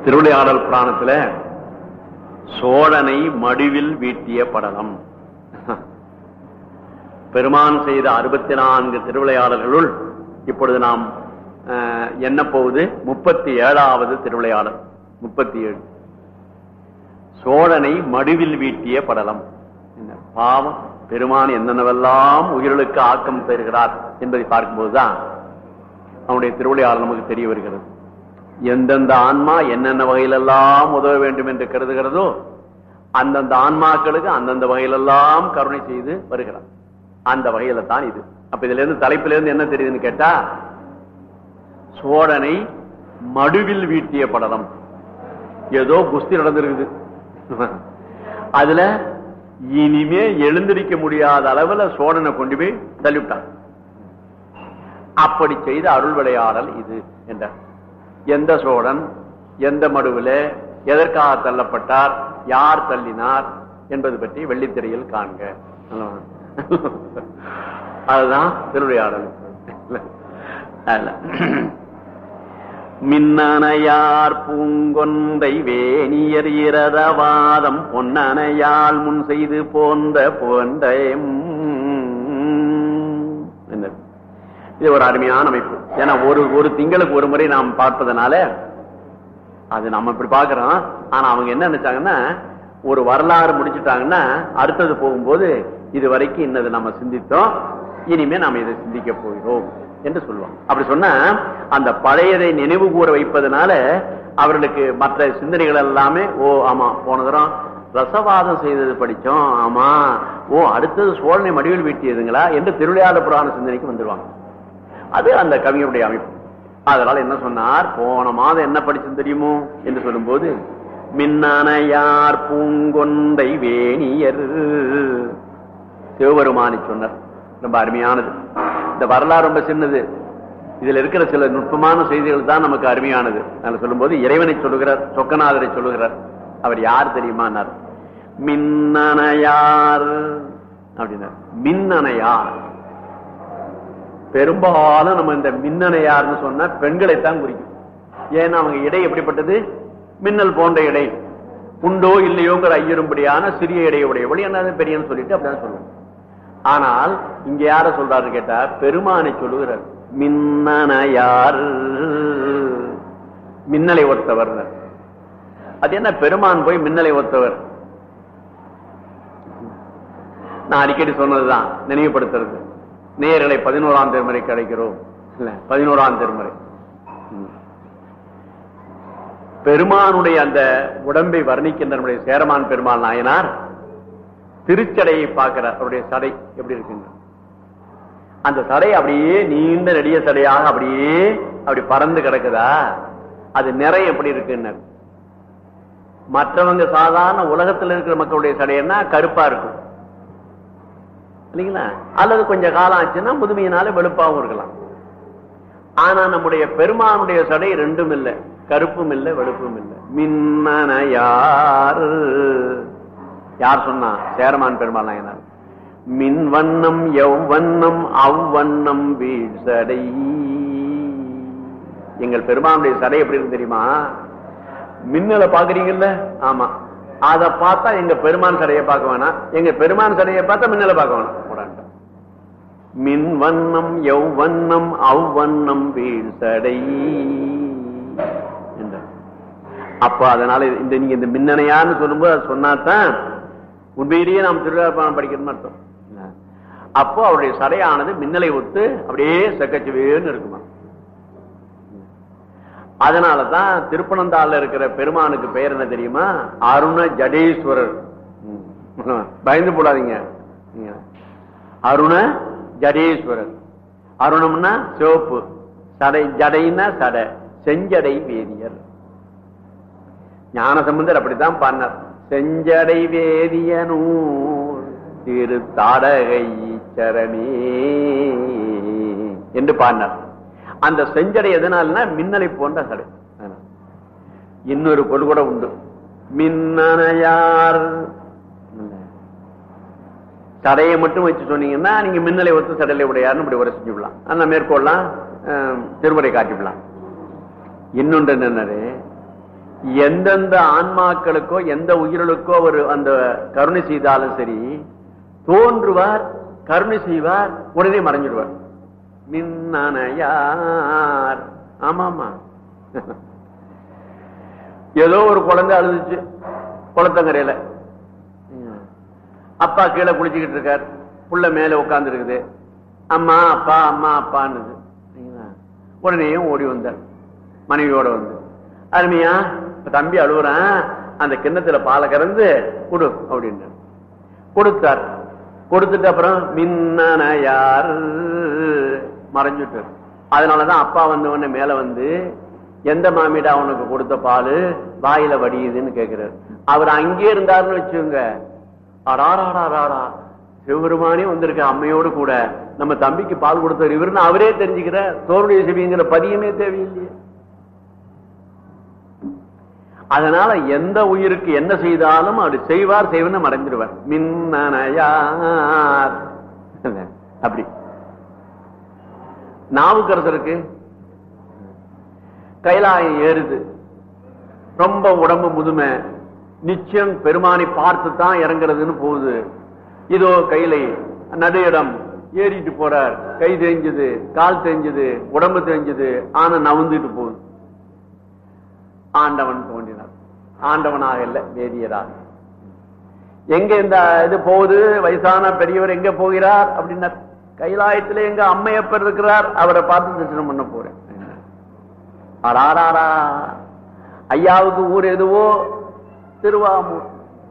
திருவிளையாடல் புராணத்துல சோழனை மடுவில் வீட்டிய படலம் பெருமான் செய்த அறுபத்தி நான்கு திருவிளையாடல்களுள் இப்பொழுது நாம் அஹ், எண்ண போவது முப்பத்தி ஏழாவது திருவிளையாடல் முப்பத்தி ஏழு சோழனை மடுவில் வீட்டிய படலம் என்ன, பாவம் பெருமான் என்னென்னவெல்லாம் உயிர்களுக்கு ஆக்கம் பெறுகிறார் என்பதை பார்க்கும்போதுதான் அவனுடைய திருவிளையாடல் நமக்கு தெரிய வருகிறது எந்தெந்த ஆன்மா என்னென்ன வகையிலெல்லாம் உதவ வேண்டும் என்று கருதுகிறதோ அந்தந்த ஆன்மாக்களுக்கு அந்தந்த வகையிலெல்லாம் கருணை செய்து வருகிறார் அந்த வகையில தான் இது அப்ப இதுல இருந்து தலைப்பில இருந்து என்ன தெரியுதுன்னு கேட்டா சோழனை மடுவில் வீட்டிய படலம் ஏதோ குஸ்தி நடந்திருக்குது அதுல இனிமே எழுந்திருக்க முடியாத அளவுல சோழனை கொண்டு போய் தள்ளிவிட்டான் அப்படி செய்த அருள் விளையாடல் இது என்றார் எந்த சோழன் எந்த மடுவில எதற்காக தள்ளப்பட்டார் யார் தள்ளினார் என்பது பற்றி வெள்ளித்திரையில் காண்க அதுதான் திருவிளையாடல் அதுல. மின்னணையார் பூங்கொன்றை வேணியர் இரதவாதம் பொன்னணையால் முன் செய்து போந்த போன்ற என்னது இது ஒரு அருமையான அமைப்பு ஏன்னா ஒரு ஒரு திங்களுக்கு ஒரு முறை நாம் பார்ப்பதனால அது நம்ம இப்படி பாக்குறோம் ஆனா அவங்க என்ன நினைச்சாங்கன்னா ஒரு வரலாறு முடிச்சுட்டாங்கன்னா அடுத்தது போகும்போது இது வரைக்கும் இன்னது நம்ம சிந்தித்தோம் இனிமே நாம இதை சிந்திக்க போகிறோம் என்று சொல்லுவாங்க அப்படி சொன்னா அந்த பழையதை நினைவு கூற வைப்பதனால அவர்களுக்கு மற்ற சிந்தனைகள் எல்லாமே ஓ ஆமா போன தரம் ரசவாதம் செய்தது படிச்சோம் ஆமா ஓ அடுத்தது சோழனை மடிவில் வீட்டியதுங்களா என்று திருவிளையாட புராண சிந்தனைக்கு வந்துடுவாங்க அது அந்த கவிஞருடைய அமைப்பு அதனால என்ன சொன்னார் போன மாதம் என்ன படிச்சது தெரியுமோ என்று சொல்லும்போது மின்னணையார் பூங்கொண்டை வேணியர் சிவபெருமானி சொன்னார் ரொம்ப அருமையானது இந்த வரலாறு ரொம்ப சின்னது இதுல இருக்கிற சில நுட்பமான செய்திகள் தான் நமக்கு அருமையானது நான் சொல்லும்போது இறைவனை சொல்லுகிறார் சொக்கநாதரை சொல்லுகிறார் அவர் யார் தெரியுமானார் மின்னணையார் அப்படின்னார் மின்னணையார் பெரும்பாலும் நம்ம இந்த மின்னணையார்னு சொன்னா பெண்களைத்தான் குறிக்கும் ஏன்னா அவங்க இடை எப்படிப்பட்டது மின்னல் போன்ற இடை உண்டோ இல்லையோங்கிற ஐயரும்படியான சிறிய இடையுடையவள் என்ன பெரியன்னு சொல்லிட்டு அப்படிதான் சொல்லுவோம் ஆனால் இங்க யார சொல்றாரு கேட்டா பெருமானை சொல்லுகிறார் மின்னணையார் மின்னலை ஒத்தவர் அது என்ன பெருமான் போய் மின்னலை ஒத்தவர் நான் அடிக்கடி சொன்னதுதான் நினைவுபடுத்துறது நேர்களை பதினோராம் திருமுறைக்கு அழைக்கிறோம் இல்ல பதினோராம் திருமுறை ம். பெருமானுடைய அந்த உடம்பை வர்ணிக்கின்ற நம்முடைய சேரமான் பெருமாள் நாயனார் திருச்சடையை பார்க்கிறார் அவருடைய சடை எப்படி இருக்குங்க அந்த சடை அப்படியே நீண்ட நெடிய சடையாக அப்படியே அப்படி பறந்து கிடக்குதா அது நிறை எப்படி இருக்குன்னு மற்றவங்க சாதாரண உலகத்தில் இருக்கிற மக்களுடைய சடையன்னா கருப்பா இருக்கும் இல்லைங்களா அல்லது கொஞ்சம் காலம் ஆச்சுன்னா முதுமையினால வெளுப்பாகவும் இருக்கலாம் ஆனா நம்முடைய பெருமானுடைய சடை ரெண்டும் இல்லை கருப்பும் இல்லை வெளுப்பும் இல்லை மின்னன யார் யார் சொன்னா சேரமான் பெருமாள் நாயனார் மின் வண்ணம் எவ்வண்ணம் அவ்வண்ணம் வீழ்சடை எங்கள் பெருமானுடைய சடை எப்படி இருக்கு தெரியுமா மின்னலை பாக்குறீங்கல்ல ஆமா அத பார்த்தா எங்க பெருமான் சடையை பார்க்க வேணாம் எங்க பெருமான் சடையை பார்த்தா மின்னலை பார்க்க வேணாம் போடான்ட்டான். மின் வண்ணம் எவ்வண்ணம் அவ்வண்ணம் வீழ்சடை என்றார். அப்ப அதனால இந்த நீங்க இந்த மின்னணையான்னு சொல்லும்போது அது சொன்னாதான் உண்மையிலேயே நாம் திருவிழாப்பானம் படிக்கணும்னு அர்த்தம் அப்போ அவருடைய சடையானது மின்னலை ஒத்து அப்படியே செக்கச்சுவேன்னு இருக்குமா அதனாலதான் திருப்பனந்தாள்ல இருக்கிற பெருமானுக்கு பெயர் என்ன தெரியுமா அருண ஜடேஸ்வரர் ம். பயந்து போடாதீங்க நீங்க. அருண ஜடேஸ்வரர் அருணம்னா சிவப்பு சடை ஜடைன்னா சடை செஞ்சடை வேதியர் ஞான சம்பந்தர் அப்படித்தான் பாடினார் செஞ்சடை வேதியனூர் திரு தாடகை சரணே என்று பாடினார் அந்த செஞ்சடை எதனால்னா மின்னலை போன்ற சடை அதனால. இன்னொரு பொருள் கூட உண்டு மின்னணையார் சடையை மட்டும் வச்சு சொன்னீங்கன்னா நீங்க மின்னலை ஒத்து சடையில உடையாருன்னு இப்படி உரை செஞ்சு விடலாம் அந்த மேற்கொள்ளலாம் திருமுறை காட்டி விடலாம் இன்னொன்று என்னன்னாரு எந்தெந்த ஆன்மாக்களுக்கோ எந்த உயிர்களுக்கோ அவர் அந்த கருணை செய்தாலும் சரி தோன்றுவார் கருணை செய்வார் உடனே மறைஞ்சிடுவார் மின்னணையார் ஆமாமா ஏதோ ஒரு குழந்தை அழுதுச்சு குளத்தங்கரையில அப்பா கீழே குளிச்சுக்கிட்டு இருக்கார் புள்ள மேல உட்கார்ந்து இருக்குது அம்மா அப்பா அம்மா அப்பான்னு உடனே ஓடி வந்தார் மனைவியோட வந்து அருமையா தம்பி அழுகுறான் அந்த கிண்ணத்துல பாலை கறந்து கொடு அப்படின்னு கொடுத்தார் கொடுத்துட்டு அப்புறம் மின்னன யார் மறைஞ்சுட்டு அதனாலதான் அப்பா வந்தவொடனே மேல வந்து எந்த மாமிடா உனக்கு கொடுத்த பால் வாயில வடியுதுன்னு கேக்குறாரு அவர் அங்கே இருந்தாருன்னு வச்சுங்க அடாராடாராடா சிவபெருமானே வந்திருக்க அம்மையோடு கூட நம்ம தம்பிக்கு பால் கொடுத்தவர் இவருன்னு அவரே தெரிஞ்சுக்கிற தோருடைய சிவிங்கிற பதியமே தேவையில்லையே அதனால எந்த உயிருக்கு என்ன செய்தாலும் அவர் செய்வார் செய்வன்னு மறைஞ்சிருவார் மின்னணையார் அப்படி நாவுக்கரசருக்கு கைலாயம் ஏறுது ரொம்ப உடம்பு முதுமை நிச்சயம் பெருமானை பார்த்து தான் இறங்குறதுன்னு போகுது இதோ கையில நடு இடம் ஏறிட்டு போறார் கை தெரிஞ்சது கால் தெரிஞ்சது உடம்பு தெரிஞ்சது ஆனா நவுந்துட்டு போகுது ஆண்டவன் தோன்றினார் ஆண்டவனாக இல்ல வேதியராக எங்க இந்த இது போகுது வயசான பெரியவர் எங்க போகிறார் அப்படின்னா கைலாயத்துல எங்க அம்மையப்பர் இருக்கிறார் அவரை பார்த்து தரிசனம் பண்ண போறேன் அடாராரா ஐயாவுக்கு ஊர் எதுவோ திருவாமூர்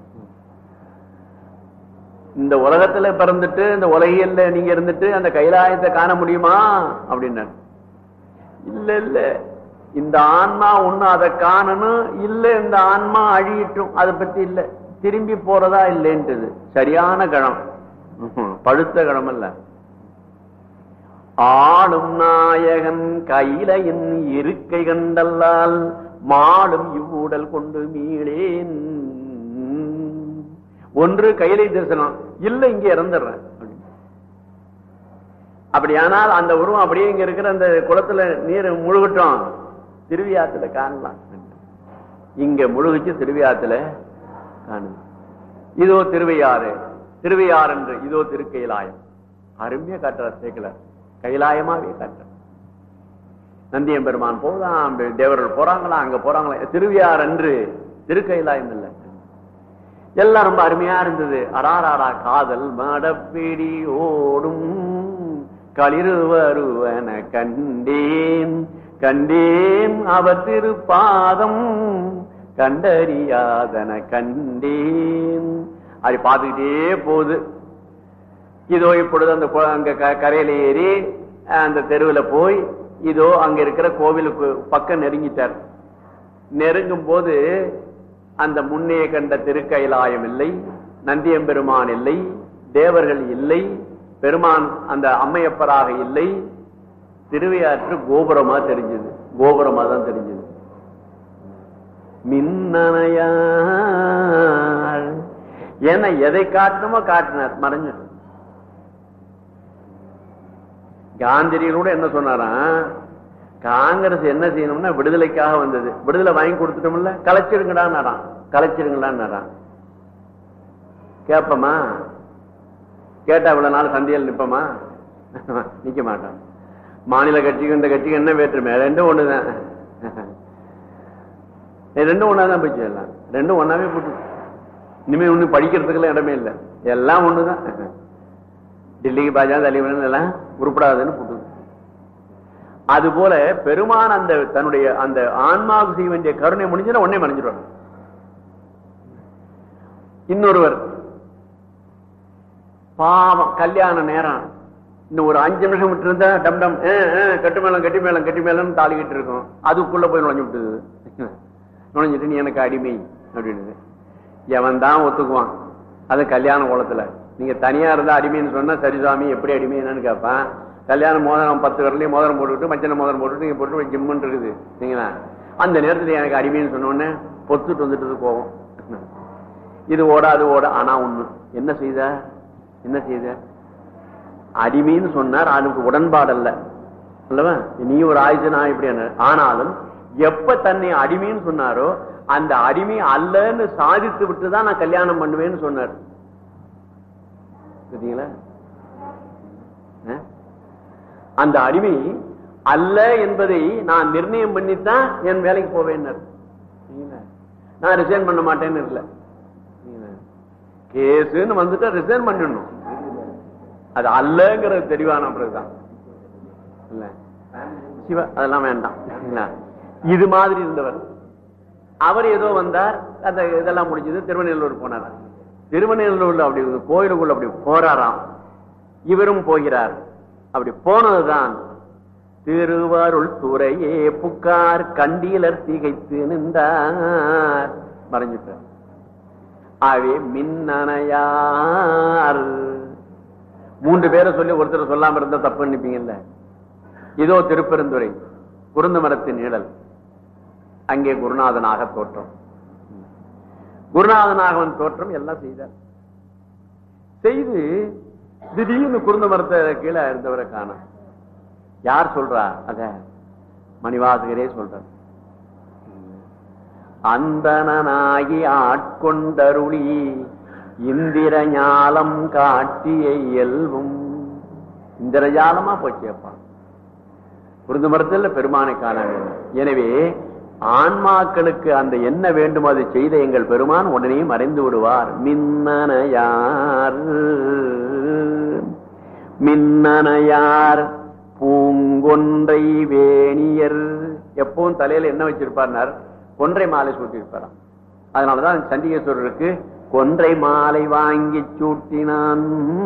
இந்த உலகத்துல பிறந்துட்டு இந்த உலகியல்ல நீங்க இருந்துட்டு அந்த கைலாயத்தை காண முடியுமா அப்படின்னாரு இல்ல இல்ல இந்த ஆன்மா ஒண்ணு அதை காணணும் இல்ல இந்த ஆன்மா அழியட்டும் அதை பத்தி இல்ல திரும்பி போறதா இல்லைன்றது சரியான கணம் பழுத்த கணம் அல்ல ஆளும் நாயகன் கையிலையின் இருக்கை கண்டல்லால் மாடும் இவ்வுடல் கொண்டு மீளேன் ஒன்று கையிலை தரிசனம் இல்ல இங்க இறந்துடுறேன் அப்படியானால் அந்த உருவம் அப்படியே இங்க இருக்கிற அந்த குளத்துல நீர் முழுகட்டும் திருவியாத்துல காணலாம் இங்க முழுகிச்சு திருவியாத்துல காணும் இதோ திருவையாறு திருவையாறு என்று இதோ திருக்கைலாயம் அருமையா காட்டுறார் சேக்கலர் கைலாயமாவே காட்டுற நந்தியம் பெருமான் போதான் தேவர்கள் போறாங்களா அங்க போறாங்களா திருவியார் என்று திருக்கைலாயம் இல்லை எல்லாம் ரொம்ப அருமையா இருந்தது அடாராடா காதல் மடப்பிடி ஓடும் களிறு வருவன கண்டேன் கண்டேன் அவர் திருப்பாதம் கண்டறியாதன கண்டேன் அது பார்த்துக்கிட்டே போகுது இதோ இப்பொழுது அந்த அங்க கரையில ஏறி அந்த தெருவில் போய் இதோ அங்க இருக்கிற கோவிலுக்கு பக்கம் நெருங்கிட்டார் நெருங்கும் போது அந்த முன்னே கண்ட திருக்கைலாயம் இல்லை நந்தியம்பெருமான் இல்லை தேவர்கள் இல்லை பெருமான் அந்த அம்மையப்பராக இல்லை திருவையாற்று கோபுரமா தெரிஞ்சது கோபுரமா தான் தெரிஞ்சது மின்னணையாள் ஏன்னா எதை காட்டணுமோ காட்டினார் மறைஞ்சு காந்திரிகளோட என்ன சொன்னாராம் காங்கிரஸ் என்ன செய்யணும்னா விடுதலைக்காக வந்தது விடுதலை வாங்கி கொடுத்துட்டோம்ல கலைச்சிருங்கடான் கலைச்சிருங்கடான் கேப்பமா கேட்டா இவ்வளவு நாள் சந்தையில் நிப்பமா நிக்க மாட்டான் மாநில கட்சிக்கு இந்த கட்சிக்கு என்ன வேற்றுமை ரெண்டும் ஒண்ணுதான் ரெண்டும் ஒன்னாதான் போச்சு எல்லாம் ரெண்டும் ஒன்னாவே போட்டு இனிமே ஒண்ணு படிக்கிறதுக்கெல்லாம் இடமே இல்லை எல்லாம் ஒண்ணுதான் டில்லிக்கு பாஜா தலைவன் எல்லாம் உருப்படாதுன்னு போட்டு அது போல பெருமான் அந்த தன்னுடைய அந்த ஆன்மாவுக்கு செய்ய வேண்டிய கருணை முடிஞ்சுன்னா உடனே மறைஞ்சிருவாங்க இன்னொருவர் பாவம் கல்யாண நேரம் இன்னும் ஒரு அஞ்சு நிமிஷம் விட்டு இருந்தா டம் டம் கட்டு மேளம் கட்டி மேளம் கட்டி மேளம் தாளிக்கிட்டு இருக்கும் அதுக்குள்ள போய் நுழைஞ்சு விட்டுது நுழைஞ்சிட்டு நீ எனக்கு அடிமை அப்படின்னு எவன் தான் ஒத்துக்குவான் அது கல்யாண குளத்துல நீங்க தனியா இருந்தா அடிமைன்னு சொன்னா சரிசாமி எப்படி அடிமை என்னன்னு கேட்பான் கல்யாணம் மோதிரம் பத்து வரலையும் மோதிரம் போட்டுக்கிட்டு மஞ்சள் மோதிரம் போட்டுட்டு நீங்க போட்டு ஜிம்முன்னு இருக்குது சரிங்களா அந்த நேரத்துல எனக்கு அடிமைன்னு சொன்ன உடனே பொத்துட்டு வந்துட்டு போவோம் இது ஓட அது ஓட ஆனா ஒண்ணு என்ன செய்த என்ன செய்த அடிமைன்னு சொன்னார் அதுக்கு உடன்பாடு அல்ல அல்லவா நீ ஒரு ஆயுசு நான் இப்படி ஆனாலும் எப்ப தன்னை அடிமைன்னு சொன்னாரோ அந்த அடிமை அல்லன்னு சாதித்து விட்டு தான் நான் கல்யாணம் பண்ணுவேன்னு சொன்னார் சரிங்களா அஹ்? அந்த அடிமை அல்ல என்பதை நான் நிர்ணயம் பண்ணித்தான் என் வேலைக்கு போவேன் நான் ரிசைன் பண்ண மாட்டேன்னு இல்லை கேஸ்ன்னு வந்துட்டா ரிசைன் பண்ணிடணும் அது அல்லங்கிறது தெளிவான பிறகுதான் இல்ல சிவ அதெல்லாம் வேண்டாம் இல்ல? இது மாதிரி இருந்தவர் அவர் ஏதோ வந்தார் அந்த இதெல்லாம் முடிஞ்சது திருவண்ணூர் போனார் திருவண்ணூர்ல அப்படி கோயிலுக்குள்ள அப்படி போறாராம் இவரும் போகிறார் அப்படி போனதுதான் திருவருள் துறையே புக்கார் கண்டீலர் திகைத்து நின்றார் மறைஞ்சிட்டார் ஆகவே மின்னணையார் மூன்று பேரை சொல்லி ஒருத்தர் சொல்லாம இருந்தா தப்பு நினைப்பீங்கல்ல இதோ திருப்பெருந்துறை குருந்த மரத்தின் நிழல் அங்கே குருநாதனாக தோற்றம் குருநாதனாகவன் தோற்றம் எல்லாம் செய்தார் செய்து திடீர்னு குருந்த மரத்தை கீழே இருந்தவரை காணும் யார் சொல்றா அத மணிவாசகரே சொல்றார் அந்தனாகி ஆட்கொண்டருளி இந்திர ஞாலம் காட்டிய இயல்பும் இந்திர ஞாலமா போச்சேப்பா குருந்த மரத்தில் பெருமானை காண வேண்டும் எனவே ஆன்மாக்களுக்கு அந்த என்ன வேண்டும் அதை செய்த எங்கள் பெருமான் உடனே மறைந்து விடுவார் மின்னனையார் மின்னனையார் பூங்கொன்றை வேணியர் எப்பவும் தலையில என்ன வச்சிருப்பார் கொன்றை மாலை சூட்டியிருப்பாராம் அதனாலதான் சண்டிகேஸ்வரருக்கு கொன்றை மாலை வாங்கி சூட்டினான்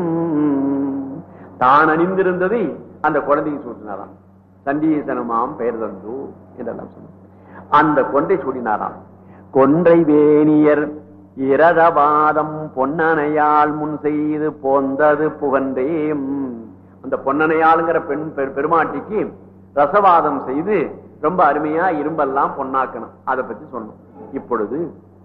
தான் அணிந்திருந்ததை அந்த குழந்தைக்கு சூட்டினாராம் சண்டீசனமாம் பெயர் தந்து என்றெல்லாம் சொன்னார் அந்த கொன்றை சூடினாராம் கொன்றை வேணியர் இரதவாதம் பொன்னனையால் முன் செய்து போந்தது புகன்றேம் அந்த பொன்னனையாளுங்கிற பெண் பெ- பெருமாட்டிக்கு ரசவாதம் செய்து ரொம்ப அருமையா இரும்பெல்லாம் பொன்னாக்கணும் அதை பத்தி சொன்னோம் இப்பொழுது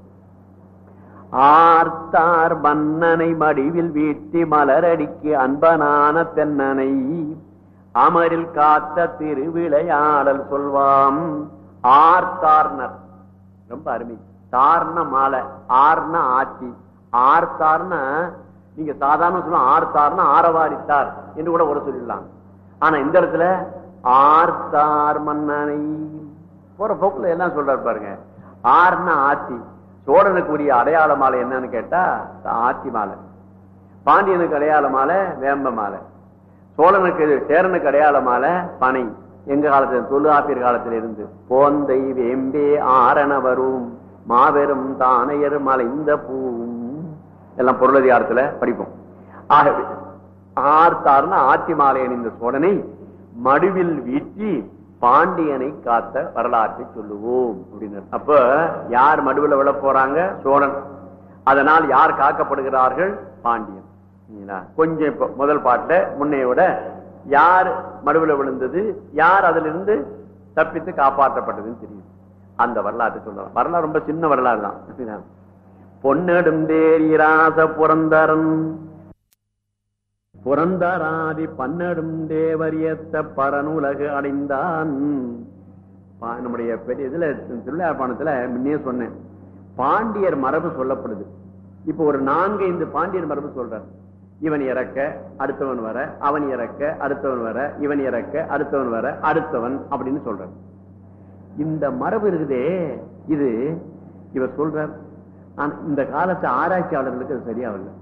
ஆர்த்தார் மன்னனை மடிவில் வீட்டி மலரடிக்கு அன்பனான தென்னனை அமரில் காத்த திருவிளையாடல் சொல்வாம் ஆர்த்தார்னர் ரொம்ப அருமை தார்ன மாலை ஆர்ன ஆட்சி ஆர்த்தார்ன நீங்க சாதாரண சொல்ல ஆர்த்தார்னா ஆரவாரித்தார் என்று கூட ஒரு சொல்லிடலாம் ஆனா இந்த இடத்துல ஆர்த்தார் மன்னனை போற போக்குல எல்லாம் சொல்றாரு பாருங்க ஆர்ன ஆட்சி சோழனுக்கு உரிய அடையாள மாலை என்னன்னு கேட்டா ஆட்சி மாலை பாண்டியனுக்கு அடையாள மாலை வேம்ப மாலை சோழனுக்கு சேரனுக்கு அடையாள மாலை பனை எங்க காலத்துல தொல்காப்பியர் காலத்துல இருந்து போந்தை வேம்பே ஆரண வரும் மாபெரும் தானையர் மலைந்த பூவும் எல்லாம் பொருளதிகாரத்துல படிப்போம் ஆகவே ஆர்த்தார்னு ஆட்சி மாலை அணிந்த சோழனை மடுவில் வீட்டி பாண்டியனை காத்த வரலாற்றை சொல்லுவோம் அப்படின்னு அப்ப யார் மடுவில் விழ போறாங்க சோழன் அதனால் யார் காக்கப்படுகிறார்கள் பாண்டியன் சரிங்களா? கொஞ்சம் இப்ப முதல் பாட்டுல முன்னையோட யார் மடுவில் விழுந்தது யார் அதிலிருந்து தப்பித்து காப்பாற்றப்பட்டதுன்னு தெரியும் அந்த வரலாற்றை சொல்லலாம் வரலாறு ரொம்ப சின்ன வரலாறு தான் சரிங்களா? பொன்னெடும் தேரிராச புரந்தரன் புரந்தராதி பன்னெடும் தேவரியத்த பரனுலகு அடைந்தான் பா- நம்முடைய பெரிய இதுல திருவிழாப்பாணத்துல முன்னே சொன்னேன் பாண்டியர் மரபு சொல்லப்படுது இப்ப ஒரு நான்கு ஐந்து பாண்டியர் மரபு சொல்றார் இவன் இறக்க அடுத்தவன் வர அவன் இறக்க அடுத்தவன் வர இவன் இறக்க அடுத்தவன் வர அடுத்தவன் அப்படின்னு சொல்றார் இந்த மரபு இருக்குதே இது இவர் சொல்றார் ஆனா இந்த காலத்து ஆராய்ச்சியாளர்களுக்கு அது சரியா வரல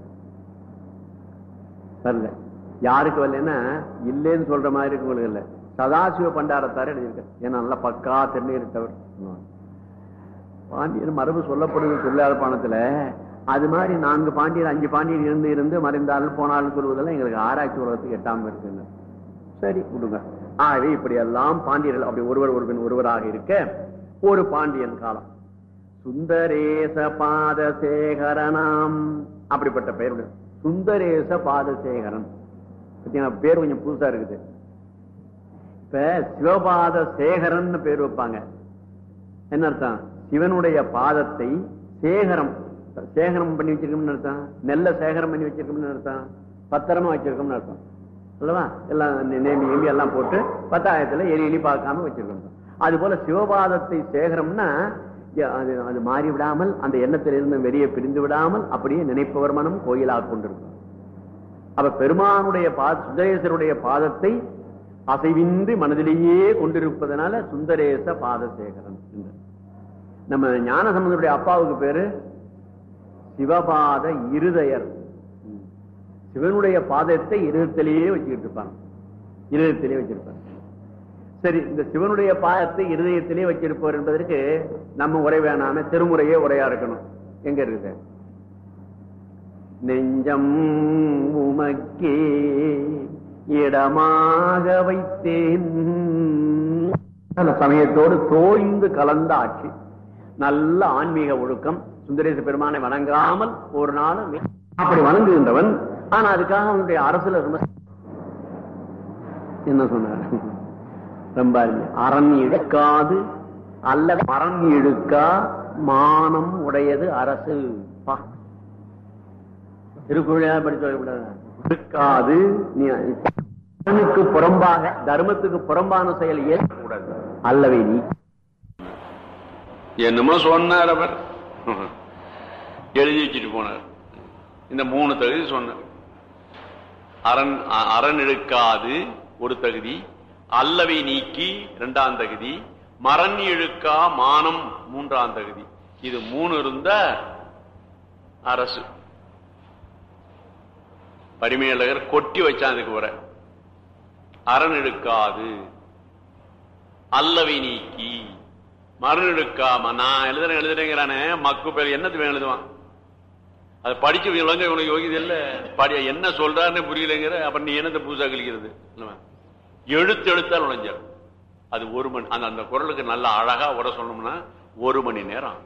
வரல யாருக்கு வரலன்னா இல்லைன்னு சொல்ற மாதிரி இருக்கவங்களுக்கு இல்ல சதாசிவ பண்டாரத்தார் எழுதியிருக்க ஏன்னா நல்லா பக்கா திருநீரிட்டவர் பாண்டியர் மரபு சொல்லப்படுது தொழிலாளர் அது மாதிரி நான்கு பாண்டியர் அஞ்சு பாண்டியர் இருந்து இருந்து மறைந்தாலும் போனாலும் சொல்வதெல்லாம் எங்களுக்கு ஆராய்ச்சி உலகத்துக்கு எட்டாம இருக்குங்க சரி விடுங்க ஆகவே இப்படி எல்லாம் பாண்டியர்கள் அப்படி ஒருவர் ஒருவன் ஒருவராக இருக்க ஒரு பாண்டியன் காலம் சுந்தரேச பாதசேகரனாம் அப்படிப்பட்ட பெயர் உண்டு. சுந்தரேச பாதசேகரன் பார்த்தீங்களா, பேர் கொஞ்சம் புதுசா இருக்குது இப்ப சிவபாத சேகரன் பேர் வைப்பாங்க என்ன அர்த்தம் சிவனுடைய பாதத்தை சேகரம் சேகரம் பண்ணி வச்சிருக்கோம்னு அர்த்தம் நெல்ல சேகரம் பண்ணி வச்சிருக்கோம்னு அர்த்தம் பத்திரமா வச்சிருக்கோம்னு அர்த்தம் அல்லவா எல்லாம் நே- நேமி ஏமி எல்லாம் போட்டு பத்தாயிரத்துல எலி எலி பார்க்காம வச்சிருக்கோம் அது போல சிவபாதத்தை சேகரம்னா அது அது மாறி விடாமல் அந்த எண்ணத்திலிருந்து வெளியே பிரிந்து விடாமல் அப்படியே நினைப்பவர் மனம் கோயிலாக கொண்டிருக்கும் அப்ப பெருமானுடைய பா சுந்தரேசருடைய பாதத்தை அசைவின்றி மனதிலேயே கொண்டிருப்பதனால சுந்தரேச பாதசேகரன் என்று நம்ம ஞானசம்பந்தருடைய அப்பாவுக்கு பேரு சிவபாத இருதயர் சிவனுடைய பாதத்தை இருதத்திலேயே வச்சுக்கிட்டு இருப்பாங்க இருதயத்திலே வச்சிருப்பாங்க சரி இந்த சிவனுடைய பாதத்தை இருதயத்திலே வச்சிருப்பவர் என்பதற்கு நம்ம உரை வேணாம திருமுறையே உரையா இருக்கணும் எங்க இருக்குது நெஞ்சம் உமக்கே இடமாக வைத்தேன் அந்த சமயத்தோடு தோய்ந்து கலந்த ஆட்சி நல்ல ஆன்மீக ஒழுக்கம் சுந்தரேச பெருமானை வணங்காமல் ஒரு நாள் அப்படி வணங்குகின்றவன் ஆனா அதுக்காக அவனுடைய அரசுல ரொம்ப என்ன சொன்னார் ரொம்ப அருமை. அரண் இழுக்காது அல்ல அரண் இழுக்கா மானம் உடையது அரசு பா. திருக்குறளா படிச்சு சொல்லக்கூடாது இழுக்காது நீ அரணுக்கு புறம்பாக தர்மத்துக்கு புறம்பான செயல் ஏற்கக்கூடாது அல்லவை நீ என்னமோ சொன்னார் அவர் எழுதி வச்சுட்டு போனார் இந்த மூணு தகுதி சொன்னார் அரண் அ- அரண் இழுக்காது ஒரு தகுதி அல்லவை நீக்கி இரண்டாம் தகுதி மரண் இழுக்கா மானம் மூன்றாம் தகுதி இது மூணு இருந்த அரசு பரிமையாளர் கொட்டி வச்சான் அதுக்கு வர அரண் இழுக்காது அல்லவை நீக்கி மரணம் எடுக்காம நான் எழுதுறேன் எழுதுறேங்கிறானே மக்கு பேர் என்னது வேணும் எழுதுவான் அது படிச்சு விளங்க இவனுக்கு யோகிது இல்ல படி என்ன சொல்றாருன்னு புரியலைங்கிற அப்ப நீ என்னத்தை புதுசா கழிக்கிறது இல்லவா? எழுத்து எழுத்தால் நுழைஞ்சார் அது ஒரு மணி அந்த அந்த குரலுக்கு நல்ல அழகா உர சொல்லணும்னா ஒரு மணி நேரம்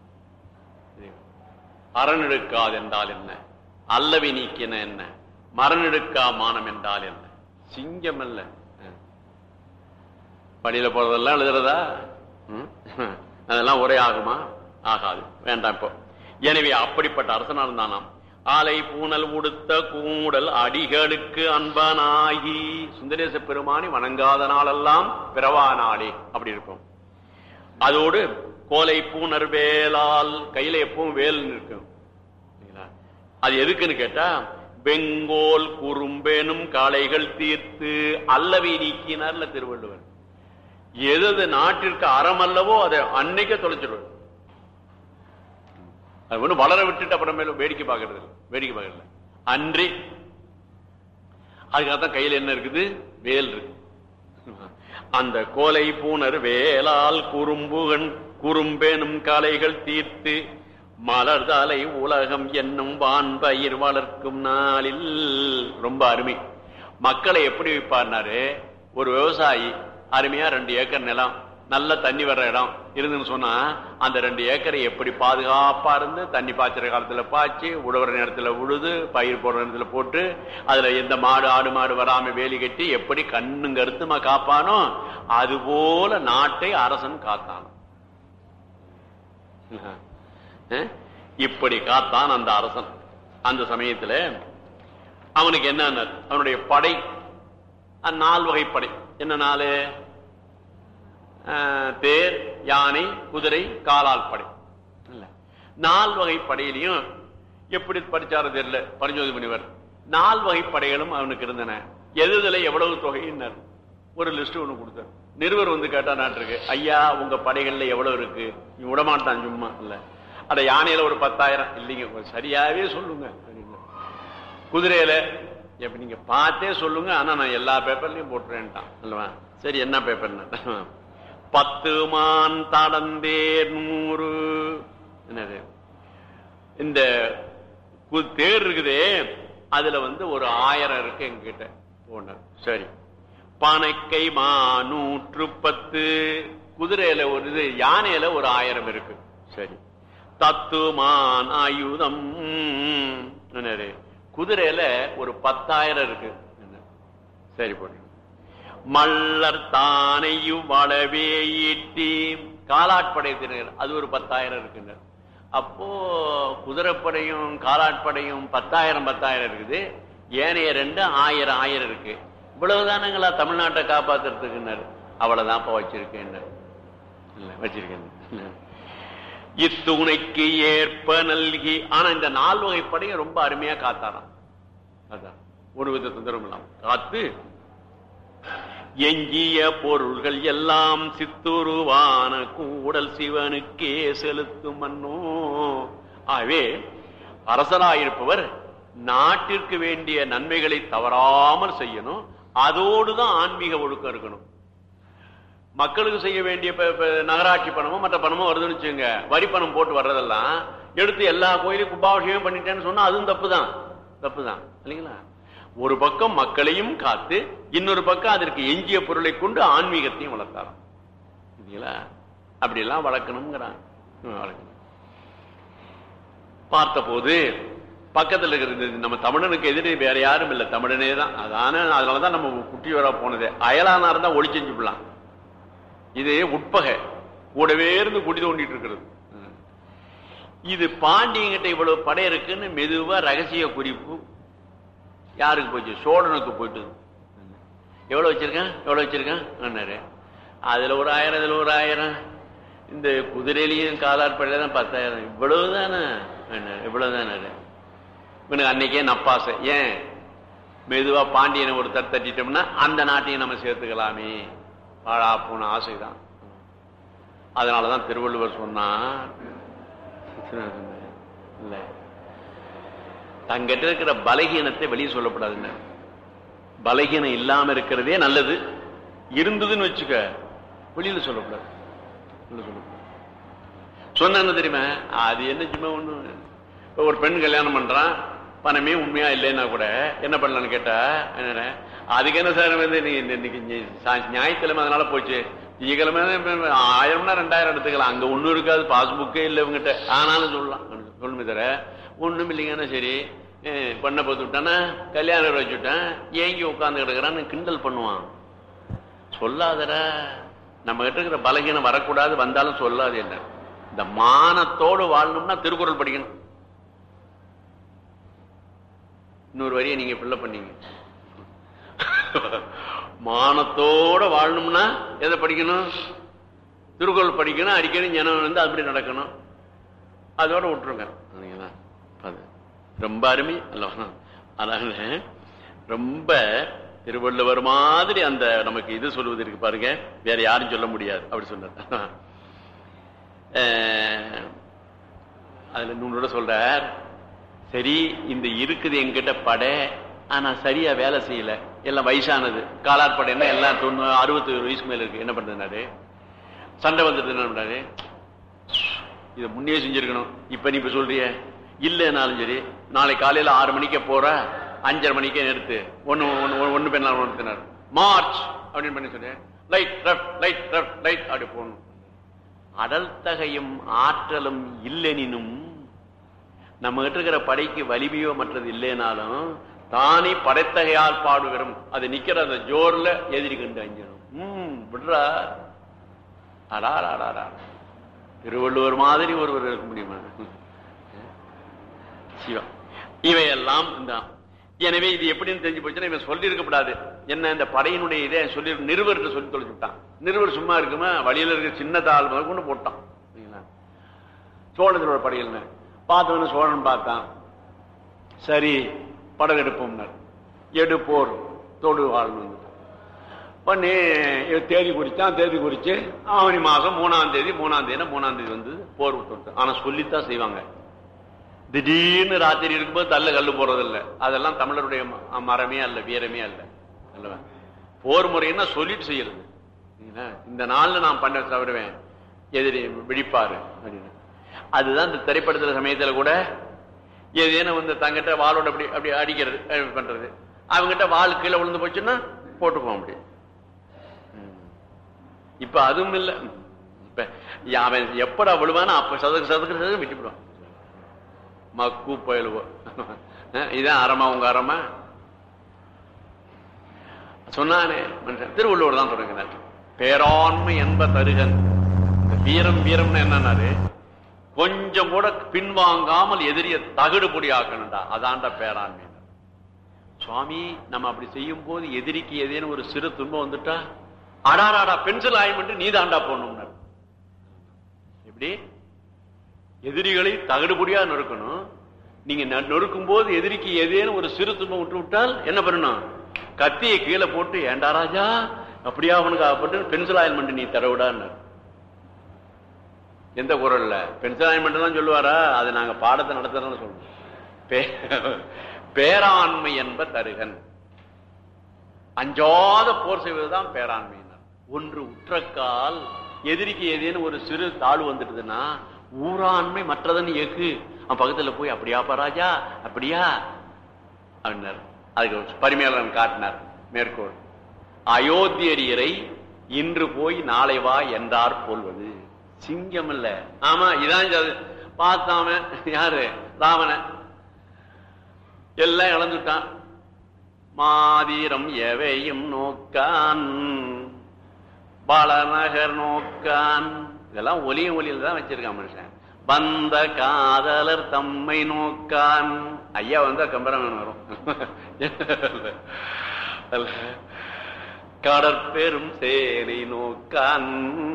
அரண் எடுக்காது என்றால் என்ன அல்லவி நீக்கின என்ன மரண் எடுக்கா மானம் என்றால் என்ன சிங்கம் அல்ல பள்ளியில போறதெல்லாம் எழுதுறதா ம்? அதெல்லாம் ஒரே ஆகுமா ஆகாது வேண்டாம் இப்போ எனவே அப்படிப்பட்ட அரசனா இருந்தானாம் ஆலை பூனல் உடுத்த கூடல் அடிகளுக்கு அன்பனாகி சுந்தரேச பெருமானி வணங்காத நாளெல்லாம் பிறவா நாளே அப்படி இருப்போம் அதோடு கோலை பூனர் வேலால் கையில எப்பவும் வேல் இருக்கும் சரிங்களா? அது எதுக்குன்னு கேட்டா வெங்கோல் குறும்பேனும் காளைகள் தீர்த்து அல்லவை நீக்கினார்ல திருவள்ளுவர் எது எது நாட்டிற்கு அறம் அல்லவோ அதை அன்னைக்கே தொலைச்சிடுவார் அது ஒண்ணு வளர விட்டுட்டு அப்புறமேல வேடிக்கை பார்க்கறது இல்ல. வேடிக்கை பார்க்கறது இல்ல. அன்றி அதுக்காகத்தான் கையில என்ன இருக்குது வேல் இருக்கு அந்த கோலை பூனர் வேலால் குறும்புகன் குறும்பேனும் காளைகள் தீர்த்து மலர்தலை உலகம் என்னும் வான்பயிர் வளர்க்கும் நாளில் ரொம்ப அருமை மக்களை எப்படி வைப்பார்னாரு ஒரு விவசாயி அருமையா ரெண்டு ஏக்கர் நிலம் நல்ல தண்ணி வர்ற இடம் இருந்துன்னு சொன்னா அந்த ரெண்டு ஏக்கரை எப்படி பாதுகாப்பா இருந்து தண்ணி பாய்ச்சுற காலத்துல பாய்ச்சி உழவுற நேரத்துல உழுது பயிர் போடுற நேரத்துல போட்டு அதுல எந்த மாடு ஆடு மாடு வராம வேலி கட்டி எப்படி கண்ணும் கருத்துமா காப்பானோ அது போல நாட்டை அரசன் காத்தானோ அஹ்? இப்படி காத்தான் அந்த அரசன் அந்த சமயத்துல அவனுக்கு என்ன அவனுடைய படை அஹ், நால் வகை படை என்ன நாலு அஹ், தேர் யானை குதிரை காலால் படை இல்ல நால் வகை படையிலையும் எப்படி படிச்சாரு தெரியல பரிஞ்சோதி முனிவர் நால் வகை படைகளும் அவனுக்கு இருந்தன எதுல எவ்வளவு தொகையினர் ஒரு லிஸ்ட் ஒண்ணு கொடுத்தார் நிருபர் வந்து கேட்டா நாட்டிருக்கு ஐயா உங்க படைகள்ல எவ்வளவு இருக்கு நீ விடமாட்டான் சும்மா இல்ல அட யானையில ஒரு பத்தாயிரம் இல்லைங்க கொஞ்சம் சரியாவே சொல்லுங்க அப்படின்னு. குதிரையில எப்ப நீங்க பார்த்தே சொல்லுங்க ஆனா நான் எல்லா பேப்பர்லயும் போட்டுறேன்ட்டான் அல்லவா சரி என்ன பேப்பர் பத்து மான் தடந்தேர் நூறு என்னது இந்த கு- தேர் இருக்குதே அதுல வந்து ஒரு ஆயிரம் இருக்கு எங்ககிட்ட போனார் சரி பனைக்கை மா நூற்று பத்து குதிரையில ஒரு இது யானையில ஒரு ஆயிரம் இருக்கு சரி தத்துமான் ஆயுதம் என்னது குதிரையில ஒரு பத்தாயிரம் இருக்கு என்ன? சரி போட்டு மல்லர் தானையும் வளவே ஈட்டி காலாட்படை தினர் அது ஒரு பத்தாயிரம் இருக்குங்க அப்போ குதிரைப்படையும் காலாட்படையும் பத்தாயிரம் பத்தாயிரம் இருக்குது ஏனைய ரெண்டு ஆயிரம் ஆயிரம் இருக்கு இவ்வளவுதானுங்களா தமிழ்நாட்டை காப்பாத்துறதுக்குன்னாரு அவ்வளவுதான்ப்பா வச்சிருக்கேன் இல்ல வச்சிருக்கேன் இத்துணைக்கு ஏற்ப நல்கி ஆனா இந்த நால் வகை படையும் ரொம்ப அருமையா காத்தாராம் அதான் ஒரு வித தொந்தரவும் இல்லாம காத்து எஞ்சிய பொருள்கள் எல்லாம் சித்துருவான கூடல் சிவனுக்கே செலுத்தும் மன்னோ ஆகவே அரசராயிருப்பவர் நாட்டிற்கு வேண்டிய நன்மைகளை தவறாமல் செய்யணும் அதோடுதான் ஆன்மீக ஒழுக்கம் இருக்கணும் மக்களுக்கு செய்ய வேண்டிய இப்ப- இப்ப நகராட்சி பணமோ மற்ற பணமோ வருதுன்னு வச்சுங்க வரி பணம் போட்டு வர்றதெல்லாம் எடுத்து எல்லா கோயிலும் கும்பாபிஷேகம் பண்ணிட்டேன்னு சொன்னா அதுவும் தப்பு தான் தப்பு தான் இல்லைங்களா ஒரு பக்கம் மக்களையும் காத்து இன்னொரு பக்கம் அதற்கு எஞ்சிய பொருளை கொண்டு ஆன்மீகத்தையும் வளர்த்தாராம் இல்லைங்களா அப்படி எல்லாம் வளர்க்கணுங்கிறான் ம், வளர்க்கணும் பார்த்தபோது பக்கத்துல இருக்கிறது நம்ம தமிழனுக்கு எதிரே வேற யாரும் இல்ல தமிழனே தான் அதான அதனாலதான் நம்ம குட்டி வர போனது அயலானா இருந்தா ஒளி செஞ்சு விடலாம் இது உட்பகை கூடவே இருந்து குடி தோண்டிட்டு இருக்கிறது ம். இது பாண்டியங்கிட்ட இவ்வளவு படை இருக்குன்னு மெதுவா ரகசிய குறிப்பு யாருக்கு போச்சு சோழனுக்கு போயிட்டு எவ்வளவு வச்சிருக்கேன் எவ்வளவு வச்சிருக்கேன் அண்ணாரு அதுல ஒரு ஆயிரம் இதுல ஒரு ஆயிரம் இந்த குதிரையிலையும் காலாட்படையில தான் பத்தாயிரம் இவ்வளவுதானே அண்ணாரு, இவ்வளவுதானே இவனுக்கு அன்னைக்கே நப்பாசை ஏன் மெதுவா பாண்டியனை ஒரு தட்டு தட்டிட்டோம்னா அந்த நாட்டையும் நம்ம சேர்த்துக்கலாமே பாழா போன ஆசைதான் அதனாலதான் திருவள்ளுவர் சொன்னார் இல்ல தங்கிட்ட இருக்கிற பலகீனத்தை வெளியே சொல்லப்படாதுன்னு பலகீனம் இல்லாம இருக்கிறதே நல்லது இருந்ததுன்னு வச்சுக்க வெளியில சொல்லக்கூடாது வெளியில சொல்லக்கூடாது சொன்ன என்ன தெரியுமா அது என்ன சும்மா ஒண்ணு இப்ப ஒரு பெண் கல்யாணம் பண்றான் பணமே உண்மையா இல்லைன்னா கூட என்ன பண்ணலாம்னு கேட்டா என்ன அதுக்கு என்ன சார் வந்து நீ இன்னைக்கு நீ சா- ஞாயிற்றுக்கிழமை அதனால போச்சு திங்கக்கிழமை ஆயிரம்னா ரெண்டாயிரம் எடுத்துக்கலாம் அங்க ஒண்ணும் இருக்காது பாஸ்புக்கே இல்லை இவங்கிட்ட ஆனாலும் சொல்லலாம் சொல்லுமே தர ஒண்ணும் இல்லைங்கன்னா சரி அஹ் பண்ண போத்து விட்டானா கல்யாணம் வச்சுட்டேன் ஏங்கி உட்கார்ந்து கிடக்குறான்னு கிண்டல் பண்ணுவான் சொல்லாதடா நம்ம கிட்ட இருக்கிற பலகீனம் வரக்கூடாது வந்தாலும் சொல்லாது என்ன இந்த மானத்தோடு வாழணும்னா திருக்குறள் படிக்கணும் இன்னொரு வரியை நீங்க பிள்ளை பண்ணீங்க மானத்தோட வாழணும்னா எதை படிக்கணும் திருக்குறள் படிக்கணும் அடிக்கடி ஜனம் வந்து அப்படி நடக்கணும் அதோட விட்டுருங்க சரிங்களா? அது ரொம்ப அருமை அல்லவா அதாவது ரொம்ப திருவள்ளுவர் மாதிரி அந்த நமக்கு இது சொல்வது இருக்கு பாருங்க வேற யாரும் சொல்ல முடியாது அப்படி சொன்னார் அஹ், அதுல இன்னொன்னோட சொல்றார் சரி இந்த இருக்குது என்கிட்ட படை ஆனா சரியா வேலை செய்யல எல்லாம் வயசானது காலார் படைன்னா எல்லாம் தொண்ணூறு அறுபத்தி ஒரு வயசுக்கு மேல இருக்கு என்ன பண்றதுனாரு சண்டை வந்துட்டு என்ன பண்றாரு இதை முன்னே செஞ்சிருக்கணும் இப்ப நீ இப்ப சொல்றிய இல்லைனாலும் சரி நாளை காலையில ஆறு மணிக்கே போற அஞ்சரை மணிக்கே நிறுத்து ஒண்ணு ஒண்ணு ஒண்ணு பெண்ணா நிறுத்தினார் மார்ச் அப்படின்னு பண்ணி சொன்னேன் right left right left right அப்படி போகணும் அடல் தகையும் ஆற்றலும் இல்லெனினும் நம்ம கிட்ட இருக்கிற படைக்கு வலிமையோ மற்றது இல்லைனாலும் தானே படைத்தகையால் பாடுகிறோம் அது நிக்கிற அந்த ஜோர்ல எதிரி கண்டு அஞ்சிடும் உம் விடுறா அடாராடாரா திருவள்ளுவர் மாதிரி ஒருவர் இருக்க முடியுமா சிவா இவையெல்லாம் இந்த எனவே இது எப்படின்னு தெரிஞ்சு போச்சுன்னா இவன் சொல்லி இருக்கக்கூடாது என்ன இந்த படையினுடைய இதை சொல்லி நிறுவர்கிட்ட சொல்லி தொலைச்சு விட்டான் நிறுவர் சும்மா இருக்குமா வழியில இருக்க சின்ன தாள் முதல் கொண்டு போட்டான் சரிங்களா? சோழர்களோட படையில்னு பார்த்தவன சோழன் பார்த்தான் சரி படம் எடுப்போம்னார் எடுப்போர் தொடு வாழ்னு பண்ணி இவன் தேதி குறிச்சான் தேதி குறிச்சு ஆவணி மாசம் மூணாம் தேதி மூணாம் தேதி மூணாம் தேதி வந்து போர் விட்டு ஆனா சொல்லித்தான் செய்வாங்க திடீர்னு ராத்திரி இருக்கும்போது தள்ள கல்லு போறதில்ல அதெல்லாம் தமிழருடைய ம- மரமே அல்ல வீரமே அல்ல அல்லவா போர் முறைன்னா சொல்லிட்டு செய்யறது சரிங்களா? இந்த நாள்ல நான் பண்ண தவிடுவேன் எதிரி விழிப்பாரு அப்படின்னு அதுதான் இந்த திரைப்படத்துல சமயத்துல கூட ஏதேனும் வந்து தங்கிட்ட வாளோட அப்படி அப்படி அடிக்கிறது அஹ் பண்றது அவங்ககிட்ட வாள் கீழே விழுந்து போச்சுன்னா போட்டுப்போம் அப்படி ம். இப்ப அதுவும் இல்ல இப்ப அவன் எப்படா விழுவானோ அப்ப சதக்கு சதக்கு சதக்கு விட்டுவிடுவான் மக்கு பயலுவோ இதான் அறமா உங்க அறமா சொன்னானே மனுஷன் திருவள்ளுவர் தான் தொடங்கினார் பேராண்மை என்ப தருகன் இந்த வீரம் வீரம்னு என்னன்னாரு கொஞ்சம் கூட பின்வாங்காமல் எதிரிய தகுடு பொடியாக்கணும்டா அதான்டா பேராண்மை சுவாமி நம்ம அப்படி செய்யும் போது எதிரிக்கு ஏதேனும் ஒரு சிறு துன்பம் வந்துட்டா அடாராடா பென்சில் ஆயம் நீ தாண்டா போடணும்னாரு எப்படி எதிரிகளை தகடுபடியா நொறுக்கணும் நீங்க ந- நொறுக்கும் போது எதிரிக்கு ஏதேனும் ஒரு சிறு துன்பம் விட்டு விட்டால் என்ன பண்ணணும் கத்தியை கீழே போட்டு ஏண்டா ராஜா அப்படியா அவனுக்கு அப்பட்டு பென்சில் ஆயில்மெண்ட் நீ தரவிடான்னு எந்த குரல்ல பென்சில் ஆயில்மெண்ட் தான் சொல்லுவாரா அது நாங்க பாடத்தை நடத்துறோம்னு சொல்லுவோம் பே- பேராண்மை என்ப தருகன் அஞ்சாத போர் செய்வதுதான் பேராண்மையினர் ஒன்று உற்றக்கால் எதிரிக்கு ஏதேனும் ஒரு சிறு தாழ்வு வந்துடுதுன்னா ஊராண்மை மற்றதன் எஃகு அவன் பக்கத்துல போய் அப்படியாப்பா ராஜா அப்படியா அப்படின்னார் அதுக்கு பரிமையாளன் காட்டினார் மேற்கோள் அயோத்தியரியரை இன்று போய் நாளை வா என்றார் போல்வது சிங்கம் இல்ல ஆமா இதான் இது. பார்த்தாம யாரு ராவண எல்லாம் இழந்துட்டான் மாதிரம் எவையும் நோக்கான் பலநகர் நோக்கான் இதெல்லாம் ஒலியும் ஒலியில தான் வச்சிருக்கான் மனுஷன் வந்த காதலர் தம்மை நோக்கான் ஐயா வந்தா கம்பராமன் வரும் அல்ல. கடற்பெரும் சேனை நோக்கான்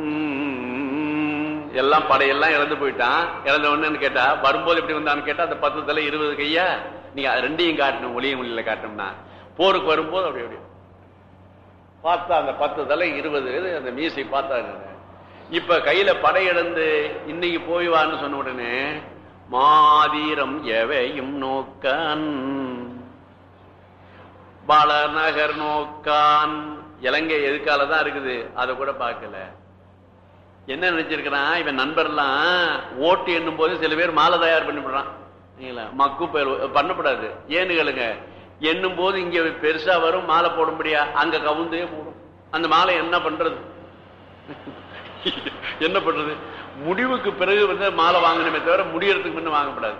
எல்லாம் படையெல்லாம் இறந்து போயிட்டான் இறந்த உடனே கேட்டா வரும்போது எப்படி வந்தான்னு கேட்டா அந்த பத்து தலை இருபது கையா நீங்க அது ரெண்டையும் காட்டணும் ஒளியும் ஒளியில காட்டணும்னா போருக்கு வரும்போது அப்படி அப்படி பார்த்தா அந்த பத்து தலை இருபது அந்த மீசை பார்த்தாங்க இப்ப கையில படையிழந்து இன்னைக்கு போய் வான்னு சொன்ன உடனே மாதிரம் எவையும் நோக்கான் பலநகர் நோக்கான் இலங்கை எதுக்கால தான் இருக்குது அதை கூட பார்க்கல என்ன நினைச்சிருக்கிறான் இவன் நண்பர்லாம் ஓட்டு எண்ணும் போது சில பேர் மாலை தயார் பண்ணிவிடுறான் சரிங்களா? மக்கு பயல் பண்ணக்கூடாது ஏன்னு கேளுங்க எண்ணும் போது இங்க பெருசா வரும் மாலை போடும்படியா அங்க கவுந்தே போடும் அந்த மாலை என்ன பண்றது என்ன பண்றது முடிவுக்கு பிறகு வந்து மாலை வாங்கணுமே தவிர முடியறதுக்கு முன்ன வாங்கக்கூடாது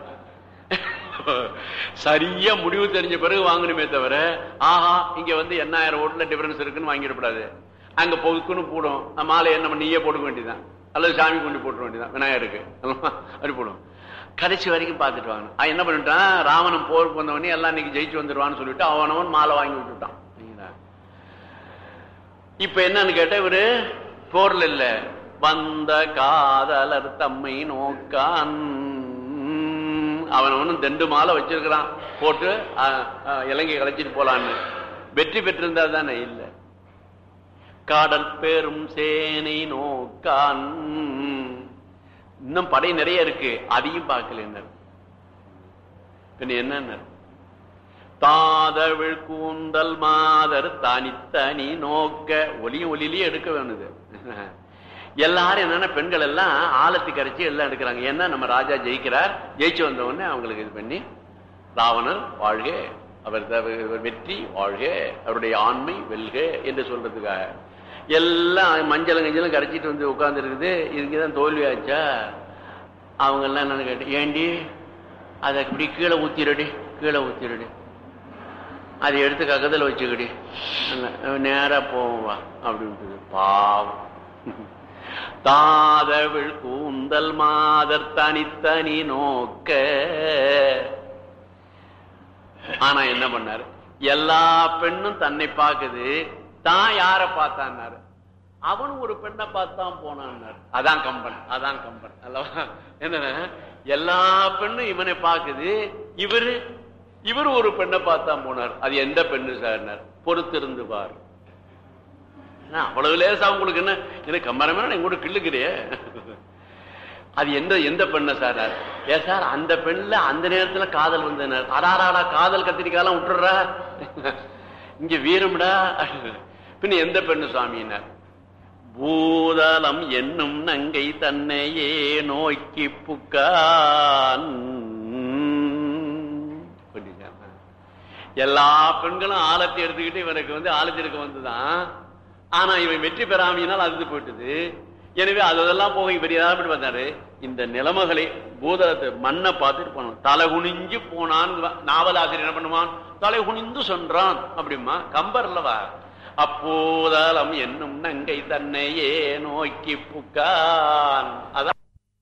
சரியா முடிவு தெரிஞ்ச பிறகு வாங்கணுமே தவிர ஆஹா இங்க வந்து எண்ணாயிரம் ஓட்டுல டிஃபரன்ஸ் இருக்குன்னு வாங்கிடக்கூடாது அங்க பொதுக்குன்னு போடும் அந்த மாலை என்ன நீயே போட்டுக்க வேண்டியதுதான் அல்லது சாமி கொண்டு போட்டுற வேண்டியதான் விநாயகருக்கு அல்லவா? அப்படி போடும் கடைசி வரைக்கும் பார்த்துட்டு வாங்க அவன் என்ன பண்ணிட்டான் ராவணன் போருக்கு வந்தவனே எல்லாம் இன்னைக்கு ஜெயிச்சு வந்துருவான்னு சொல்லிட்டு அவனவன் மாலை வாங்கி விட்டுட்டான் சரிங்களா? இப்ப என்னன்னு கேட்டா இவரு போர்ல இல்ல வந்த காதலர் தம்மை நோக்கான் அவன் அவனும் தெண்டு மாலை வச்சிருக்கிறான் போட்டு அஹ், அஹ், இலங்கை கலைச்சிட்டு போலான்னு வெற்றி பெற்றிருந்தா தானே இல்ல காடல் பெரும் சேனை நோக்கான் இன்னும் படை நிறைய இருக்கு அதையும் பார்க்கல பின்ன என்ன தாதவிழ் கூந்தல் மாதர் தனித்தனி நோக்க ஒலியும் ஒலியிலேயே எடுக்க வேணுது எல்லாரும் என்னன்னா பெண்கள் எல்லாம் ஆலத்தி கரைச்சி எல்லாம் எடுக்கிறாங்க ஏன்னா நம்ம ராஜா ஜெயிக்கிறார் ஜெயிச்சு வந்த உடனே அவங்களுக்கு இது பண்ணி ராவணர் வாழ்க அவர் த- அவர் வெற்றி வாழ்க அவருடைய ஆண்மை வெல்க என்று சொல்றதுக்காக எல்லாம் மஞ்சளும் கஞ்சளும் கரைச்சிட்டு வந்து உட்கார்ந்து இருக்குது இதுக்குதான் தோல்வியாச்சா அவங்க எல்லாம் என்னன்னு கேட்டு ஏண்டி அதை இப்படி கீழே ஊத்திரடி கீழே ஊத்திரடி அதை எடுத்து கக்கத்தில் வச்சுக்கடி நேரா போவோம் வா அப்படின்ட்டு பாவம் தாதவிழ் கூந்தல் மாதர் தனித்தனி நோக்க ஆனா என்ன பண்ணாரு எல்லா பெண்ணும் தன்னை பார்க்குது தான் யார பார்த்தான்னாரு அவனும் ஒரு பெண்ணை பார்த்தான் போனான்னாரு அதான் கம்பன் அதான் கம்பன் அல்லவா என்ன எல்லா பெண்ணும் இவனை பார்க்குது இவரு இவரு ஒரு பெண்ணை பார்த்தான் போனார் அது எந்த பெண்ணு சார்னார் பொறுத்திருந்து பார் என்ன, அவ்வளவு லேசா உங்களுக்கு என்ன எனக்கு கம்பரமே கூட கிள்ளுக்கிறியே அது எந்த எந்த பெண்ணை சார் ஏ சார் அந்த பெண்ல அந்த நேரத்துல காதல் வந்தனர் அடாராடா காதல் கத்திரிக்காலாம் விட்டுறா இங்க வீரம்டா பின்ன எந்த பெண்ணு சுவாமினார் பூதலம் என்னும் நங்கை தன்னையே நோக்கி புக்கான் புரியுதா? எல்லா பெண்களும் ஆலத்தை எடுத்துக்கிட்டு இவனுக்கு வந்து ஆலத்திற்கு வந்துதான் ஆனா இவன் வெற்றி பெறாமையினால் அது போயிட்டது எனவே அதெல்லாம் போக இவர் ஏதாவது பார்த்தாரு இந்த நிலைமைகளை பூதலத்தை மண்ணை பார்த்துட்டு போனான் தலை குனிஞ்சு போனான் நாவலாசிரியர் என்ன பண்ணுவான் தலை குனிந்து சொன்னான் அப்படிமா கம்பர் அல்லவா அப்போதாலம் என்னும் நங்கை தன்னையே நோக்கி புக்கான் அதான்